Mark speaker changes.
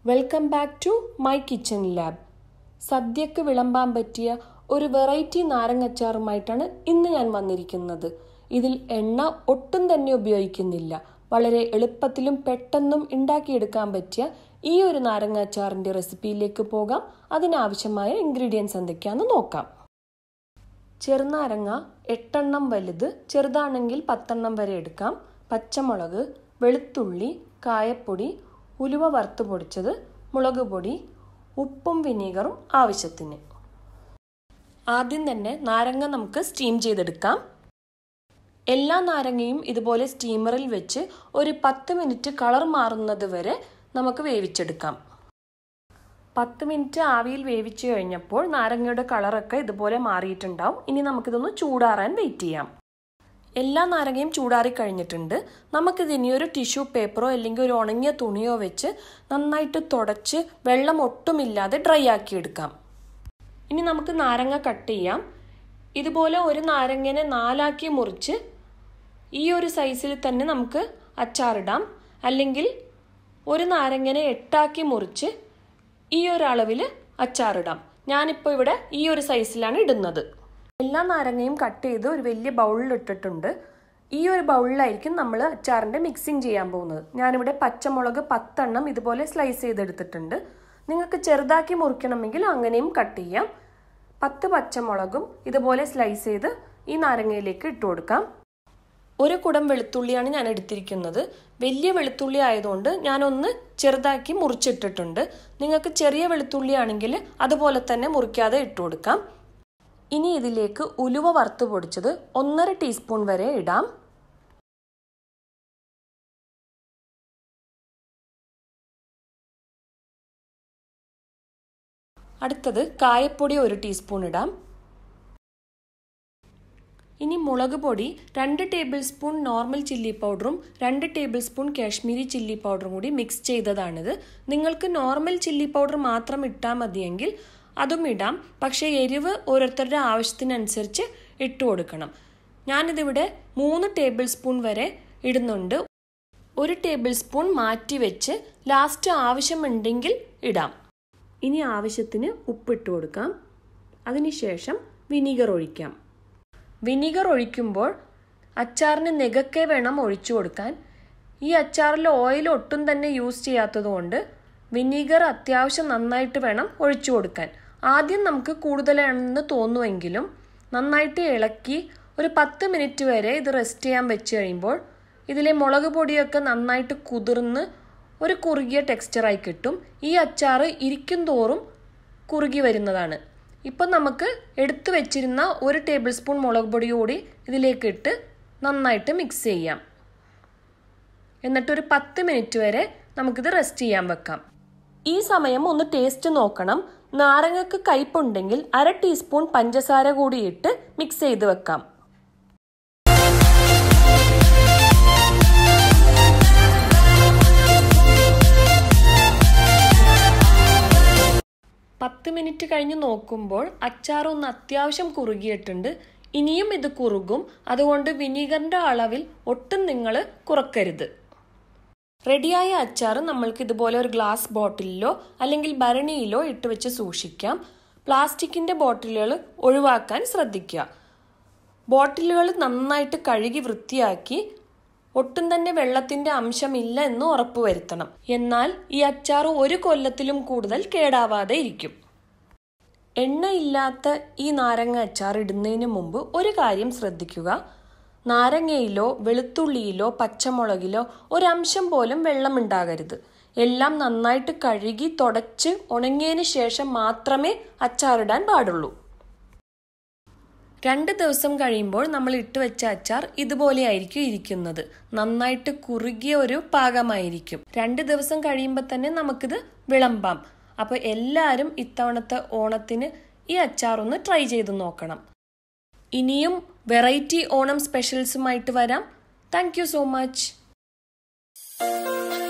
Speaker 1: welcome back to my kitchen lab സദ്യക്ക് വിളമ്പാൻ പറ്റിയ ഒരു വെറൈറ്റി നാരങ്ങച്ചാറുമായിട്ടാണ് ഇന്ന് ഞാൻ വന്നിരിക്കുന്നത് ഇതിൽ എണ്ണ ഒട്ടും തന്നെ ഉപയോഗിക്കുന്നില്ല വളരെ എളുപ്പത്തിലും പെട്ടെന്നും ഉണ്ടാക്കിയെടുക്കാൻ പറ്റിയ ഈ ഒരു നാരങ്ങാച്ചാറിന്റെ റെസിപ്പിയിലേക്ക് പോകാം അതിനാവശ്യമായ ഇൻഗ്രീഡിയൻസ് എന്തൊക്കെയാണെന്ന് നോക്കാം ചെറുനാരങ്ങ എട്ടെണ്ണം വലുത് ചെറുതാണെങ്കിൽ പത്തെണ്ണം വരെ എടുക്കാം പച്ചമുളക് വെളുത്തുള്ളി കായപ്പൊടി ഉലുവ വറുത്ത് പൊടിച്ചത് മുളക് പൊടി ഉപ്പും വിനീഗറും ആവശ്യത്തിന് ആദ്യം തന്നെ നാരങ്ങ നമുക്ക് സ്റ്റീം ചെയ്തെടുക്കാം എല്ലാ നാരങ്ങയും ഇതുപോലെ സ്റ്റീമറിൽ വെച്ച് ഒരു പത്ത് മിനിറ്റ് കളർ മാറുന്നത് വരെ നമുക്ക് വേവിച്ചെടുക്കാം പത്ത് മിനിറ്റ് ആവിയിൽ വേവിച്ചു കഴിഞ്ഞപ്പോൾ നാരങ്ങയുടെ കളറൊക്കെ ഇതുപോലെ മാറിയിട്ടുണ്ടാവും ഇനി നമുക്കിതൊന്ന് ചൂടാറാൻ വെയിറ്റ് ചെയ്യാം എല്ലാ നാരങ്ങയും ചൂടാറി കഴിഞ്ഞിട്ടുണ്ട് നമുക്കിത് ഇനി ഒരു ടിഷ്യൂ പേപ്പറോ അല്ലെങ്കിൽ ഒരു ഉണങ്ങിയ തുണിയോ വെച്ച് നന്നായിട്ട് തുടച്ച് വെള്ളം ഒട്ടുമില്ലാതെ ഡ്രൈ ആക്കി എടുക്കാം ഇനി നമുക്ക് നാരങ്ങ കട്ട് ചെയ്യാം ഇതുപോലെ ഒരു നാരങ്ങനെ നാലാക്കി മുറിച്ച് ഈ ഒരു സൈസിൽ തന്നെ നമുക്ക് അച്ചാറിടാം അല്ലെങ്കിൽ ഒരു നാരങ്ങനെ എട്ടാക്കി മുറിച്ച് ഈ ഒരു അളവിൽ അച്ചാറിടാം ഞാനിപ്പോൾ ഇവിടെ ഈ ഒരു സൈസിലാണ് ഇടുന്നത് എല്ലാ നാരങ്ങയും കട്ട് ചെയ്ത് ഒരു വലിയ ബൗളിൽ ഇട്ടിട്ടുണ്ട് ഈ ഒരു ബൗളിലായിരിക്കും നമ്മൾ അച്ചാറിൻ്റെ മിക്സിങ് ചെയ്യാൻ പോകുന്നത് ഞാനിവിടെ പച്ചമുളക് പത്തെണ്ണം ഇതുപോലെ സ്ലൈസ് ചെയ്തെടുത്തിട്ടുണ്ട് നിങ്ങൾക്ക് ചെറുതാക്കി മുറിക്കണമെങ്കിൽ അങ്ങനെയും കട്ട് ചെയ്യാം പത്ത് പച്ചമുളകും ഇതുപോലെ സ്ലൈസ് ചെയ്ത് ഈ നാരങ്ങയിലേക്ക് ഇട്ട് കൊടുക്കാം ഒരു കുടം വെളുത്തുള്ളിയാണ് ഞാൻ എടുത്തിരിക്കുന്നത് വലിയ വെളുത്തുള്ളി ആയതുകൊണ്ട് ഞാനൊന്ന് ചെറുതാക്കി മുറിച്ചിട്ടിട്ടുണ്ട് നിങ്ങൾക്ക് ചെറിയ വെളുത്തുള്ളി ആണെങ്കിൽ അതുപോലെ തന്നെ മുറിക്കാതെ ഇട്ട് കൊടുക്കാം ഇനി ഇതിലേക്ക് ഉലുവ വറുത്ത് പൊടിച്ചത് ഒന്നര ടീസ്പൂൺ വരെ ഇടാം അടുത്തത് കായപ്പൊടി ഒരു ടീസ്പൂൺ ഇടാം ഇനി മുളക് പൊടി രണ്ട് ടേബിൾ സ്പൂൺ നോർമൽ ചില്ലി പൗഡറും രണ്ട് ടേബിൾ സ്പൂൺ കാശ്മീരി ചില്ലി പൗഡറും കൂടി മിക്സ് ചെയ്തതാണിത് നിങ്ങൾക്ക് നോർമൽ ചില്ലി പൗഡർ മാത്രം ഇട്ടാൽ മതിയെങ്കിൽ അതും ഇടാം പക്ഷേ എരിവ് ഓരോരുത്തരുടെ ആവശ്യത്തിനനുസരിച്ച് ഇട്ട് കൊടുക്കണം ഞാനിതിവിടെ മൂന്ന് ടേബിൾ സ്പൂൺ വരെ ഇടുന്നുണ്ട് ഒരു ടേബിൾ സ്പൂൺ മാറ്റി വെച്ച് ലാസ്റ്റ് ആവശ്യമുണ്ടെങ്കിൽ ഇടാം ഇനി ആവശ്യത്തിന് ഉപ്പിട്ട് കൊടുക്കാം അതിനുശേഷം വിനീഗർ ഒഴിക്കാം വിനീഗർ ഒഴിക്കുമ്പോൾ അച്ചാറിന് നെകക്കെ വേണം ഒഴിച്ചു കൊടുക്കാൻ ഈ അച്ചാറിൽ ഓയിൽ ഒട്ടും തന്നെ യൂസ് ചെയ്യാത്തതുകൊണ്ട് വിനീഗർ അത്യാവശ്യം നന്നായിട്ട് വേണം ഒഴിച്ചു കൊടുക്കാൻ ആദ്യം നമുക്ക് കൂടുതലാണെന്ന് തോന്നുമെങ്കിലും നന്നായിട്ട് ഇളക്കി ഒരു പത്ത് മിനിറ്റ് വരെ ഇത് റെസ്റ്റ് ചെയ്യാൻ വെച്ച് കഴിയുമ്പോൾ ഇതിലെ മുളക് പൊടിയൊക്കെ നന്നായിട്ട് കുതിർന്ന് ഒരു കുറുകിയ ടെക്സ്ചറായി കിട്ടും ഈ അച്ചാർ ഇരിക്കും തോറും കുറുകി വരുന്നതാണ് ഇപ്പം നമുക്ക് എടുത്തു വെച്ചിരുന്ന ഒരു ടേബിൾ സ്പൂൺ മുളക് പൊടി കൂടി ഇതിലേക്ക് ഇട്ട് നന്നായിട്ട് മിക്സ് ചെയ്യാം എന്നിട്ടൊരു പത്ത് മിനിറ്റ് വരെ നമുക്കിത് റെസ്റ്റ് ചെയ്യാൻ വെക്കാം ഈ സമയം ഒന്ന് ടേസ്റ്റ് നോക്കണം നാരങ്ങക്ക് കയ്പുണ്ടെങ്കിൽ അര ടീസ്പൂൺ പഞ്ചസാര കൂടി ഇട്ട് മിക്സ് ചെയ്ത് വെക്കാം പത്ത് മിനിറ്റ് കഴിഞ്ഞ് നോക്കുമ്പോൾ അച്ചാർ ഒന്ന് അത്യാവശ്യം കുറുകിയിട്ടുണ്ട് ഇനിയും ഇത് കുറുകും അതുകൊണ്ട് വിനീഗറിന്റെ അളവിൽ ഒട്ടും നിങ്ങൾ കുറക്കരുത് റെഡിയായ അച്ചാർ നമ്മൾക്ക് ഇതുപോലെ ഒരു ഗ്ലാസ് ബോട്ടിലിലോ അല്ലെങ്കിൽ ഭരണിയിലോ ഇട്ട് വെച്ച് സൂക്ഷിക്കാം പ്ലാസ്റ്റിക്കിന്റെ ബോട്ടിലുകൾ ഒഴിവാക്കാൻ ശ്രദ്ധിക്കുക ബോട്ടിലുകൾ നന്നായിട്ട് കഴുകി വൃത്തിയാക്കി ഒട്ടും തന്നെ വെള്ളത്തിന്റെ അംശമില്ല എന്ന് ഉറപ്പുവരുത്തണം എന്നാൽ ഈ അച്ചാർ ഒരു കൊല്ലത്തിലും കൂടുതൽ കേടാവാതെ ഇരിക്കും എണ്ണയില്ലാത്ത ഈ നാരങ്ങ അച്ചാർ ഇടുന്നതിന് മുമ്പ് ഒരു കാര്യം ശ്രദ്ധിക്കുക നാരങ്ങയിലോ വെളുത്തുള്ളിയിലോ പച്ചമുളകിലോ ഒരംശം പോലും വെള്ളം ഉണ്ടാകരുത് എല്ലാം നന്നായിട്ട് കഴുകി തുടച്ച് ഉണങ്ങിയതിന് ശേഷം മാത്രമേ അച്ചാറിടാൻ പാടുള്ളൂ രണ്ട് ദിവസം കഴിയുമ്പോൾ നമ്മൾ ഇട്ട് വെച്ച അച്ചാർ ഇതുപോലെയായിരിക്കും ഇരിക്കുന്നത് നന്നായിട്ട് കുറുകിയ ഒരു പാകമായിരിക്കും രണ്ട് ദിവസം കഴിയുമ്പോൾ തന്നെ നമുക്കിത് വിളമ്പാം അപ്പോൾ എല്ലാവരും ഇത്തവണത്തെ ഓണത്തിന് ഈ അച്ചാർ ഒന്ന് ട്രൈ ചെയ്ത് നോക്കണം ഇനിയും വെറൈറ്റി ഓണം സ്പെഷ്യൽസുമായിട്ട് വരാം താങ്ക് യു സോ മച്ച്